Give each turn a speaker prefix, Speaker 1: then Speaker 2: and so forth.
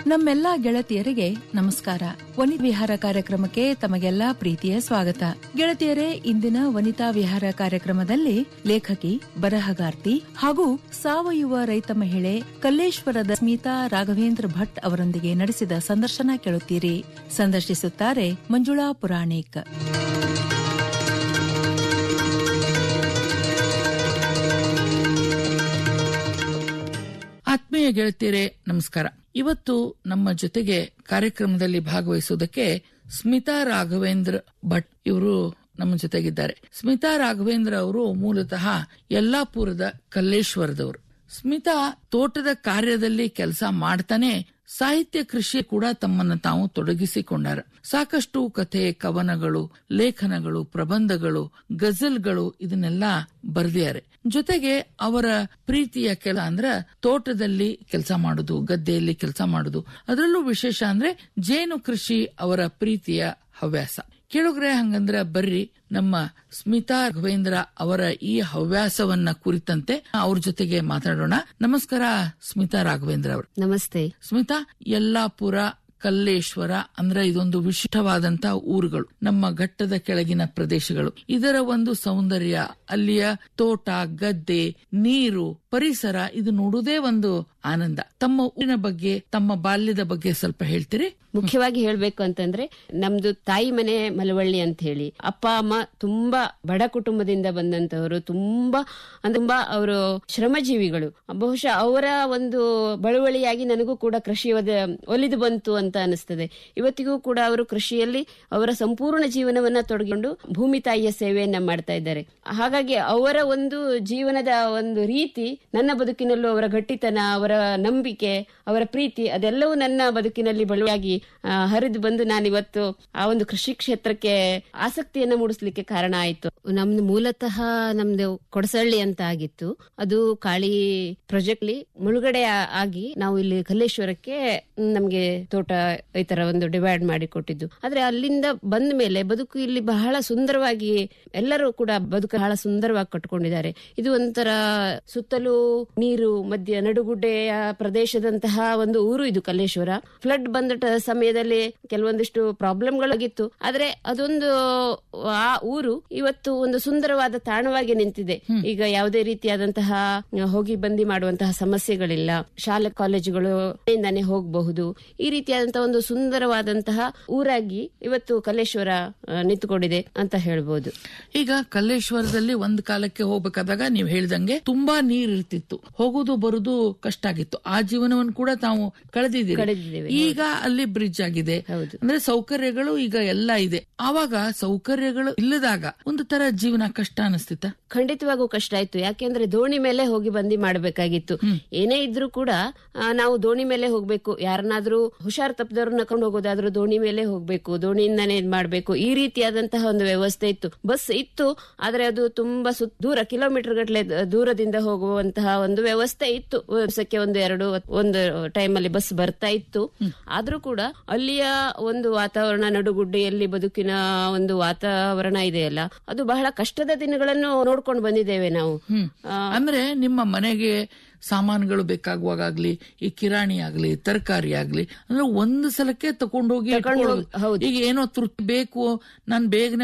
Speaker 1: ನಮ್ಮೆಲ್ಲಾ ಗೆಳತಿಯರಿಗೆ ನಮಸ್ಕಾರ ವನಿತಾ ವಿಹಾರ ಕಾರ್ಯಕ್ರಮಕ್ಕೆ ತಮಗೆಲ್ಲಾ ಪ್ರೀತಿಯ ಸ್ವಾಗತ ಗೆಳತಿಯರೇ ಇಂದಿನ ವನಿತಾ ವಿಹಾರ ಕಾರ್ಯಕ್ರಮದಲ್ಲಿ ಲೇಖಕಿ ಬರಹಗಾರ್ತಿ ಹಾಗೂ ಸಾವಯವ ರೈತ ಮಹಿಳೆ ಕಲ್ಲೇಶ್ವರದ ಸ್ಮಿತಾ ರಾಘವೇಂದ್ರ ಭಟ್ ಅವರೊಂದಿಗೆ ನಡೆಸಿದ ಸಂದರ್ಶನ ಕೇಳುತ್ತೀರಿ ಸಂದರ್ಶಿಸುತ್ತಾರೆ ಮಂಜುಳಾ ಪುರಾಣಿಕ್
Speaker 2: ಆತ್ಮೀಯ ಗೆಳತಿಯರೇ ನಮಸ್ಕಾರ ಇವತ್ತು ನಮ್ಮ ಜೊತೆಗೆ ಕಾರ್ಯಕ್ರಮದಲ್ಲಿ ಭಾಗವಹಿಸುವುದಕ್ಕೆ ಸ್ಮಿತಾ ರಾಘವೇಂದ್ರ ಭಟ್ ಇವರು ನಮ್ಮ ಜೊತೆಗಿದ್ದಾರೆ ಸ್ಮಿತಾ ರಾಘವೇಂದ್ರ ಅವರು ಮೂಲತಃ ಯಲ್ಲಾಪುರದ ಕಲ್ಲೇಶ್ವರದವರು ಸ್ಮಿತಾ ತೋಟದ ಕಾರ್ಯದಲ್ಲಿ ಕೆಲಸ ಮಾಡ್ತಾನೆ ಸಾಹಿತ್ಯ ಕೃಷಿ ಕೂಡ ತಮ್ಮನ್ನ ತಾವು ತೊಡಗಿಸಿಕೊಂಡಾರ ಸಾಕಷ್ಟು ಕಥೆ ಕವನಗಳು ಲೇಖನಗಳು ಪ್ರಬಂಧಗಳು ಗಜಲ್ಗಳು ಇದನ್ನೆಲ್ಲ ಬರೆದಿದ್ದಾರೆ ಜೊತೆಗೆ ಅವರ ಪ್ರೀತಿಯ ಕೆಲ ಅಂದ್ರ ತೋಟದಲ್ಲಿ ಕೆಲಸ ಮಾಡುದು ಗದ್ದೆಯಲ್ಲಿ ಕೆಲಸ ಮಾಡುದು ಅದರಲ್ಲೂ ವಿಶೇಷ ಅಂದ್ರೆ ಜೇನು ಕೃಷಿ ಅವರ ಪ್ರೀತಿಯ ಹವ್ಯಾಸ ಕೇಳುಗ್ರೆ ಹಂಗಂದ್ರ ಬರ್ರಿ ನಮ್ಮ ಸ್ಮಿತಾ ರಾಘವೇಂದ್ರ ಅವರ ಈ ಹವ್ಯಾಸವನ್ನ ಕುರಿತಂತೆ ಅವ್ರ ಜೊತೆಗೆ ಮಾತಾಡೋಣ ನಮಸ್ಕಾರ ಸ್ಮಿತಾ ರಾಘವೇಂದ್ರ ಅವರು
Speaker 3: ನಮಸ್ತೆ
Speaker 2: ಸ್ಮಿತಾ ಯಲ್ಲಾಪುರ ಕಲ್ಲೇಶ್ವರ ಅಂದ್ರೆ ಇದೊಂದು ವಿಶಿಷ್ಟವಾದಂತ ಊರುಗಳು ನಮ್ಮ ಘಟ್ಟದ ಕೆಳಗಿನ ಪ್ರದೇಶಗಳು ಇದರ ಒಂದು ಸೌಂದರ್ಯ ಅಲ್ಲಿಯ ತೋಟ ಗದ್ದೆ ನೀರು ಪರಿಸರ ಇದು ನೋಡುವುದೇ ಒಂದು ಆನಂದ ತಮ್ಮ ಊರಿನ ಬಗ್ಗೆ ತಮ್ಮ ಬಾಲ್ಯದ ಬಗ್ಗೆ ಸ್ವಲ್ಪ ಹೇಳ್ತೀರಿ
Speaker 3: ಮುಖ್ಯವಾಗಿ ಹೇಳ್ಬೇಕು ಅಂತಂದ್ರೆ ನಮ್ದು ತಾಯಿ ಮನೆ ಮಲವಳ್ಳಿ ಅಂತ ಹೇಳಿ ಅಪ್ಪ ಅಮ್ಮ ತುಂಬಾ ಬಡ ಕುಟುಂಬದಿಂದ ಬಂದಂತವರು ತುಂಬಾ ಅಂದ್ರೆ ತುಂಬಾ ಅವರು ಶ್ರಮಜೀವಿಗಳು ಬಹುಶಃ ಅವರ ಒಂದು ಬಳುವಳಿಯಾಗಿ ನನಗೂ ಕೂಡ ಕೃಷಿ ಒದ- ಒಲಿದು ಬಂತು ಅಂತ ಅನಿಸ್ತದೆ ಇವತ್ತಿಗೂ ಕೂಡ ಅವರು ಕೃಷಿಯಲ್ಲಿ ಅವರ ಸಂಪೂರ್ಣ ಜೀವನವನ್ನ ತೊಡಗಿಕೊಂಡು ಭೂಮಿ ತಾಯಿಯ ಸೇವೆಯನ್ನ ಮಾಡ್ತಾ ಇದ್ದಾರೆ ಹಾಗಾಗಿ ಅವರ ಒಂದು ಜೀವನದ ಒಂದು ರೀತಿ ನನ್ನ ಬದುಕಿನಲ್ಲೂ ಅವರ ಗಟ್ಟಿತನ ಅವರ ನಂಬಿಕೆ ಅವರ ಪ್ರೀತಿ ಅದೆಲ್ಲವೂ ನನ್ನ ಬದುಕಿನಲ್ಲಿ ಬಳುವಾಗಿ ಆ, ಹರಿದು ಬಂದು ನಾನಿವತ್ತು ಆ ಒಂದು ಕೃಷಿ ಕ್ಷೇತ್ರಕ್ಕೆ ಆಸಕ್ತಿಯನ್ನ ಮೂಡಿಸ್ಲಿಕ್ಕೆ ಕಾರಣ ಆಯ್ತು ನಮ್ದು ಮೂಲತಃ ನಮ್ದು ಕೊಡಸಳ್ಳಿ ಅಂತ ಆಗಿತ್ತು ಅದು ಕಾಳಿ ಪ್ರಾಜೆಕ್ಟ್ ಲಿ ಮುಳುಗಡೆ ಆ- ಆಗಿ ನಾವು ಇಲ್ಲಿ ಕಲ್ಲೇಶ್ವರಕ್ಕೆ ನಮ್ಗೆ ತೋಟ ಈ ತರ ಒಂದು ಡಿವೈಡ್ ಮಾಡಿ ಕೊಟ್ಟಿದ್ದು ಆದ್ರೆ ಅಲ್ಲಿಂದ ಬಂದ ಮೇಲೆ ಬದುಕು ಇಲ್ಲಿ ಬಹಳ ಸುಂದರವಾಗಿ ಎಲ್ಲರೂ ಕೂಡ ಬದುಕು ಬಹಳ ಸುಂದರವಾಗಿ ಕಟ್ಕೊಂಡಿದ್ದಾರೆ ಇದು ಒಂಥರ ಸುತ್ತಲೂ ನೀರು ಮಧ್ಯ ನಡುಗುಡ್ಡೆಯ ಪ್ರದೇಶದಂತಹ ಒಂದು ಊರು ಇದು ಕಲ್ಲೇಶ್ವರ ಫ್ಲಡ್ ಬಂದ ಟ- ಸಮಯದಲ್ಲಿ ಕೆಲವೊಂದಿಷ್ಟು ಪ್ರಾಬ್ಲಮ್ಗಳಾಗಿತ್ತು ಆದ್ರೆ ಅದೊಂದು ಆ ಊರು ಇವತ್ತು ಒಂದು ಸುಂದರವಾದ ತಾಣವಾಗಿ ನಿಂತಿದೆ ಈಗ ಯಾವುದೇ ರೀತಿಯಾದಂತಹ ಹೋಗಿ ಬಂದಿ ಮಾಡುವಂತಹ ಸಮಸ್ಯೆಗಳಿಲ್ಲ ಶಾಲೆ ಕಾಲೇಜುಗಳು ಇಂದಾನೆ ಹೋಗಬಹುದು ಈ ರೀತಿಯಾದಂತಹ ಒಂದು ಸುಂದರವಾದಂತಹ ಊರಾಗಿ ಇವತ್ತು ಕಲ್ಲೇಶ್ವರ ಆ, ನಿಂತುಕೊಂಡಿದೆ ಅಂತ ಹೇಳ್ಬೋದು
Speaker 2: ಈಗ ಕಲ್ಲೇಶ್ವರದಲ್ಲಿ ಒಂದ್ ಕಾಲಕ್ಕೆ ಹೋಗ್ಬೇಕಾದಾಗ ನೀವು ಹೇಳ್ದಂಗೆ ತುಂಬಾ ನೀರ್ ಇರ್ತಿತ್ತು ಹೋಗುದು ಬರುದು ಕಷ್ಟ ಆಗಿತ್ತು ಆ ಜೀವನವನ್ನು ಕೂಡ ತಾವು ಕಳೆದಿದ್ದೀರಿ
Speaker 3: ಕಳೆದಿದ್ದೇವೆ,
Speaker 2: ಈಗ ಅಲ್ಲಿ ಬ್ರಿಡ್ಜ್ ಆಗಿದೆ
Speaker 3: ಹೌದು.
Speaker 2: ಅಂದ್ರೆ ಸೌಕರ್ಯಗಳು ಈಗ ಎಲ್ಲ ಇದೆ ಆವಾಗ ಸೌಕರ್ಯಗಳು ಇಲ್ಲದಾಗ ಒಂದು ತರ ಜೀವನ ಕಷ್ಟ ಅನಿಸ್ತಿತ್ತ
Speaker 3: ಖಂಡಿತವಾಗೂ ಕಷ್ಟ ಆಯ್ತು ಯಾಕೆಂದ್ರೆ ದೋಣಿ ಮೇಲೆ ಹೋಗಿ ಬಂದಿ ಮಾಡಬೇಕಾಗಿತ್ತು ಏನೇ ಇದ್ರೂ ಕೂಡ ಆ, ನಾವು ದೋಣಿ ಮೇಲೆ ಹೋಗ್ಬೇಕು ಯಾರನ್ನಾದ್ರೂ ಹುಷಾರ್ ತಪ್ಪದವ್ರನ್ನ ಕರ್ಕೊಂಡು ಹೋಗೋದಾದ್ರೂ ದೋಣಿ ಮೇಲೆ ಹೋಗ್ಬೇಕು ದೋಣಿಯಿಂದಾನೇ ಇದ್ ಮಾಡ್ಬೇಕು ಈ ರೀತಿಯಾದಂತಹ ಒಂದು ವ್ಯವಸ್ಥೆ ಇತ್ತು ಬಸ್ ಇತ್ತು ಆದ್ರೆ ಅದು ತುಂಬಾ ಸುತ್ತ ದೂರ ಕಿಲೋಮೀಟರ್ ಗಟ್ಟಲೆ ದೂರದಿಂದ ಹೋಗುವಂತಹ ಒಂದು ವ್ಯವಸ್ಥೆ ಇತ್ತು ವರ್ಷಕ್ಕೆ ಒಂದು ಎರಡು ಒಂದು ಟೈಮ್ ಅಲ್ಲಿ ಬಸ್ ಬರ್ತಾ ಇತ್ತು ಆದ್ರೂ ಕೂಡ ಅಲ್ಲಿಯ ಒಂದು ವಾತಾವರಣ ನಡುಗುಡ್ಡೆಯಲ್ಲಿ ಬದುಕಿನ ಒಂದು ವಾತಾವರಣ ಇದೆಯಲ್ಲ ಅದು ಬಹಳ ಕಷ್ಟದ ದಿನಗಳನ್ನು ನೋಡ್ಕೊಂಡು ಬಂದಿದ್ದೇವೆ ನಾವು ಆ,
Speaker 2: ಅಂದ್ರೆ ನಿಮ್ಮ ಮನೆಗೆ ಸಾಮಾನುಗಳು ಬೇಕಾಗುವಾಗ್ಲಿ ಈ ಕಿರಾಣಿ ಆಗ್ಲಿ ತರಕಾರಿ ಆಗ್ಲಿ ಅಂದ್ರೆ ಒಂದು ಸಲಕ್ಕೆ ತಕೊಂಡೋಗಿ
Speaker 3: ತಕೊಂಡ್ ಹೋಗ್-
Speaker 2: ಇಟ್ಕೊಳ್ಳೋದು.
Speaker 3: ಹೌದು.
Speaker 2: ಈಗ ಏನೋ ತೃಪ್ತಿ ಬೇಕು ನಾನ್ ಬೇಗನೆ